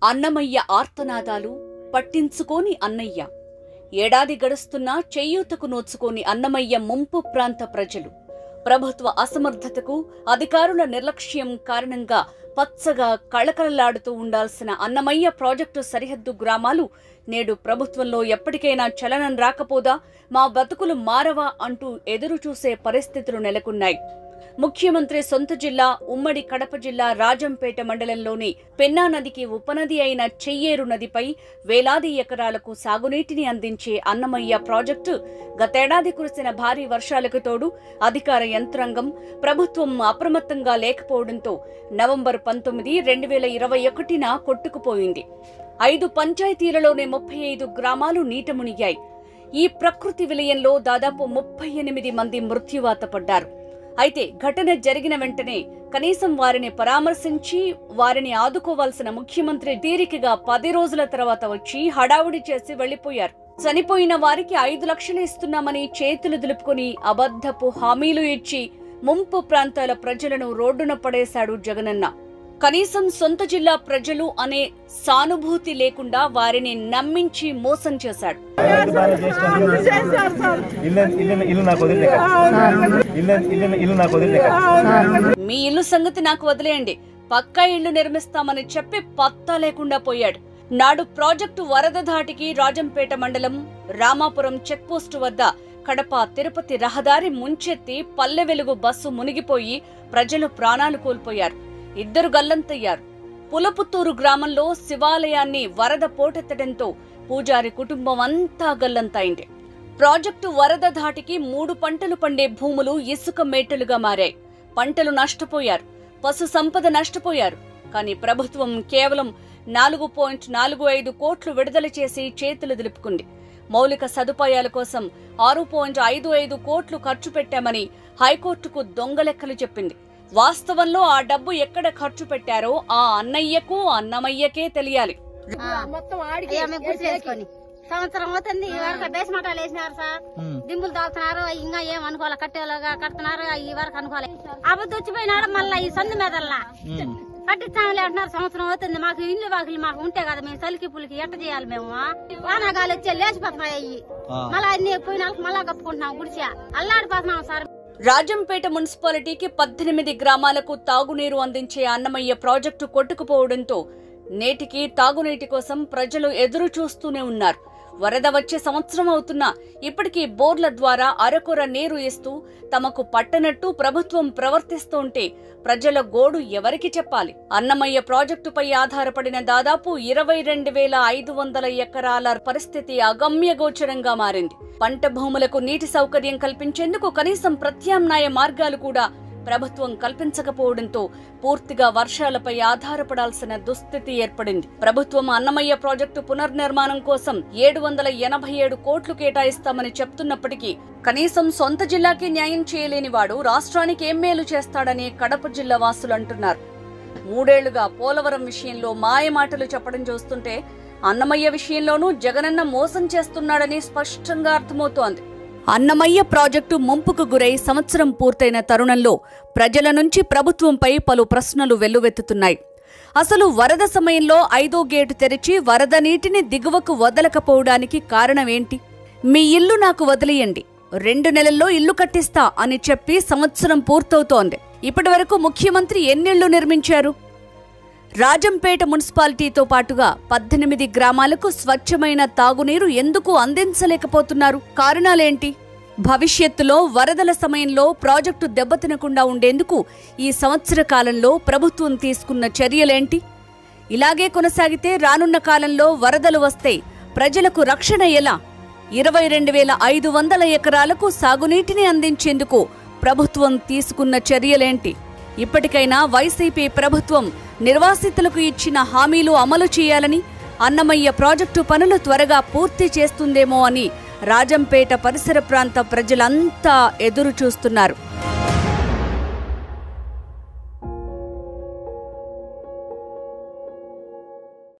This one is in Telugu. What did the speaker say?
అన్నమయ్య ఆర్తనాదాలు పట్టించుకోని అన్నయ్య ఏడాది గడుస్తున్నా చేయూతకు నోచుకోని అన్నమయ్య ముంపు ప్రాంత ప్రజలు ప్రభుత్వ అసమర్థతకు అధికారుల నిర్లక్ష్యం కారణంగా పచ్చగా కళకళలాడుతూ ఉండాల్సిన అన్నమయ్య ప్రాజెక్టు సరిహద్దు గ్రామాలు నేడు ప్రభుత్వంలో ఎప్పటికైనా చలనం రాకపోదా మా బతుకులు మారవా అంటూ ఎదురు చూసే పరిస్థితులు నెలకొన్నాయి ముఖ్యమంత్రి సొంత జిల్లా ఉమ్మడి కడప జిల్లా రాజంపేట మండలంలోని పెన్నా నదికి ఉపనది అయిన చెయ్యేరు నదిపై వేలాది ఎకరాలకు సాగునీటిని అందించే అన్నమయ్య ప్రాజెక్టు గతేడాది కురిసిన భారీ వర్షాలకు తోడు అధికార యంత్రాంగం ప్రభుత్వం అప్రమత్తంగా లేకపోవడంతో నవంబర్ పంతొమ్మిది రెండు వేల ఇరవై ఒకటిన కొట్టుకుపోయింది ఐదు పంచాయతీలలోనే ముప్పై ఐదు గ్రామాలు నీట మునిగాయి ఈ ప్రకృతి విలయంలో దాదాపు ముప్పై ఎనిమిది మంది మృత్యువాత పడ్డారు అయితే ఘటన జరిగిన వెంటనే కనీసం వారిని పరామర్శించి వారిని ఆదుకోవాల్సిన ముఖ్యమంత్రి తీరికగా పది రోజుల తర్వాత వచ్చి హడావుడి చేసి వెళ్లిపోయారు చనిపోయిన వారికి ఐదు లక్షలు ఇస్తున్నామని చేతులు దులుపుకుని అబద్ధపు హామీలు ఇచ్చి ముంపు ప్రాంతాల ప్రజలను రోడ్డున పడేశాడు జగనన్న కనీసం సొంత జిల్లా ప్రజలు అనే సానుభూతి లేకుండా వారిని నమ్మించి మోసం చేశాడు ఇల్లు ఇల్లు ఇల్లు నాకు వదిలే ఇల్లు ఇల్లు ఇల్లు నాకు వదిలే మీ ఇల్లు సంగతి నాకు వదిలేయండి పక్కా ఇల్లు నిర్మిస్తామని చెప్పి పత్తా లేకుండా పోయాడు నాడు ప్రాజెక్టు వరద ధాటికి రాజంపేట మండలం రామాపురం చెక్పోస్టు వద్ద కడప తిరుపతి రహదారి ముంచెత్తి పల్లె వెలుగు బస్సు మునిగిపోయి ప్రజలు ప్రాణాలు కోల్పోయారు ఇద్దరు గల్లంతయ్యారు పులపుత్తూరు గ్రామంలో శివాలయాన్ని వరద పోటెత్తడంతో పూజారి కుటుంబం అంతా గల్లంతైంది ప్రాజెక్టు వరద ధాటికి మూడు పంటలు పండే భూములు ఇసుక మేటలుగా మారాయి పంటలు నష్టపోయారు పశు సంపద నష్టపోయారు కానీ ప్రభుత్వం కేవలం నాలుగు పాయింట్ నాలుగు ఐదు కోట్లు విడుదల చేసి చేతులు దులుపుకుంది మౌలిక సదుపాయాల కోసం ఆరు పాయింట్ ఐదు ఐదు కోట్లు ఖర్చు పెట్టామని హైకోర్టుకు దొంగలెక్కలు చెప్పింది వాస్తవంలో ఆ డబ్బు ఎక్కడ ఖర్చు పెట్టారో ఆ అన్నయ్యకు అన్నమయ్యకే తెలియాలి మొత్తం ఆడికి గుర్తు చేసుకొని సంవత్సరం అవుతుంది ఈ వరకు బేస్మటాలు వేసినారు సార్ దింపులు తాగుతున్నారు ఇంకా ఏం అనుకోవాలి కట్టేలాగా కడుతున్నారు ఈ వరకు అనుకోవాలి అబద్ధం వచ్చిపోయినాడు మళ్ళీ ఈ సందు మీదల్లా కట్టించామలే అంటున్నారు సంవత్సరం అవుతుంది మాకు ఇల్లు వాకిలు మాకు ఉంటే కదా మేము చలికి పులికి ఎట్ట చేయాలి మేము వానాగాలి వచ్చే లేచిపోతున్నాయి అయ్యి మళ్ళీ అన్ని పోయిన వాళ్ళకి మళ్ళా కప్పుకుంటున్నాం గుడిసె అల్లాడిపోతున్నాం సార్ రాజంపేట మున్సిపాలిటీకి పద్దెనిమిది గ్రామాలకు తాగునీరు అందించే అన్నమయ్య ప్రాజెక్టు కొట్టుకుపోవడంతో నేటికి తాగునీటి కోసం ప్రజలు ఎదురు చూస్తూనే ఉన్నారు వరద వచ్చే సంవత్సరం అవుతున్నా ఇప్పటికీ బోర్ల ద్వారా అరకొర నీరు ఇస్తూ తమకు పట్టనట్టు ప్రభుత్వం ప్రవర్తిస్తుంటే ప్రజల గోడు ఎవరికి చెప్పాలి అన్నమయ్య ప్రాజెక్టుపై ఆధారపడిన దాదాపు ఇరవై రెండు వేల ఐదు వందల ఎకరాల పరిస్థితి అగమ్యగోచరంగా మారింది పంట భూములకు నీటి సౌకర్యం కల్పించేందుకు కనీసం ప్రత్యామ్నాయ మార్గాలు కూడా ప్రభుత్వం కల్పించకపోవడంతో పూర్తిగా వర్షాలపై ఆధారపడాల్సిన దుస్థితి ఏర్పడింది ప్రభుత్వం అన్నమయ్య ప్రాజెక్టు పునర్నిర్మాణం కోసం ఏడు వందల ఎనభై ఏడు కోట్లు కేటాయిస్తామని చెప్తున్నప్పటికీ కనీసం సొంత జిల్లాకి న్యాయం చేయలేని వాడు రాష్ట్రానికి ఏం మేలు చేస్తాడని కడప జిల్లా వాసులు అంటున్నారు మూడేళ్లుగా పోలవరం విషయంలో మాయ మాటలు చెప్పడం చూస్తుంటే అన్నమయ్య విషయంలోనూ జగనన్న మోసం చేస్తున్నాడని స్పష్టంగా అర్థమవుతోంది అన్నమయ్య ప్రాజెక్టు ముంపుకు గురై సంవత్సరం పూర్తయిన తరుణంలో ప్రజల నుంచి ప్రభుత్వంపై పలు ప్రశ్నలు వెల్లువెత్తుతున్నాయి అసలు వరద సమయంలో ఐదో గేటు తెరిచి వరద నీటిని దిగువకు వదలకపోవడానికి కారణమేంటి మీ ఇల్లు నాకు వదిలేయండి రెండు నెలల్లో ఇల్లు కట్టిస్తా అని చెప్పి సంవత్సరం పూర్తవుతోంది ఇప్పటివరకు ముఖ్యమంత్రి ఎన్నిళ్లు నిర్మించారు రాజంపేట మున్సిపాలిటీతో పాటుగా పద్దెనిమిది గ్రామాలకు స్వచ్ఛమైన తాగునీరు ఎందుకు అందించలేకపోతున్నారు కారణాలేంటి భవిష్యత్తులో వరదల సమయంలో ప్రాజెక్టు దెబ్బతినకుండా ఉండేందుకు ఈ సంవత్సర కాలంలో ప్రభుత్వం తీసుకున్న చర్యలేంటి ఇలాగే కొనసాగితే రానున్న కాలంలో వరదలు వస్తే ప్రజలకు రక్షణ ఎలా ఇరవై రెండు వేల ఐదు వందల ఎకరాలకు సాగునీటిని అందించేందుకు ప్రభుత్వం తీసుకున్న చర్యలేంటి ఇప్పటికైనా వైసీపీ ప్రభుత్వం నిర్వాసితులకు ఇచ్చిన హామీలు అమలు చేయాలని అన్నమయ్య ప్రాజెక్టు పనులు త్వరగా పూర్తి చేస్తుందేమో అని రాజంపేట పరిసర ప్రాంత ప్రజలంతా ఎదురు చూస్తున్నారు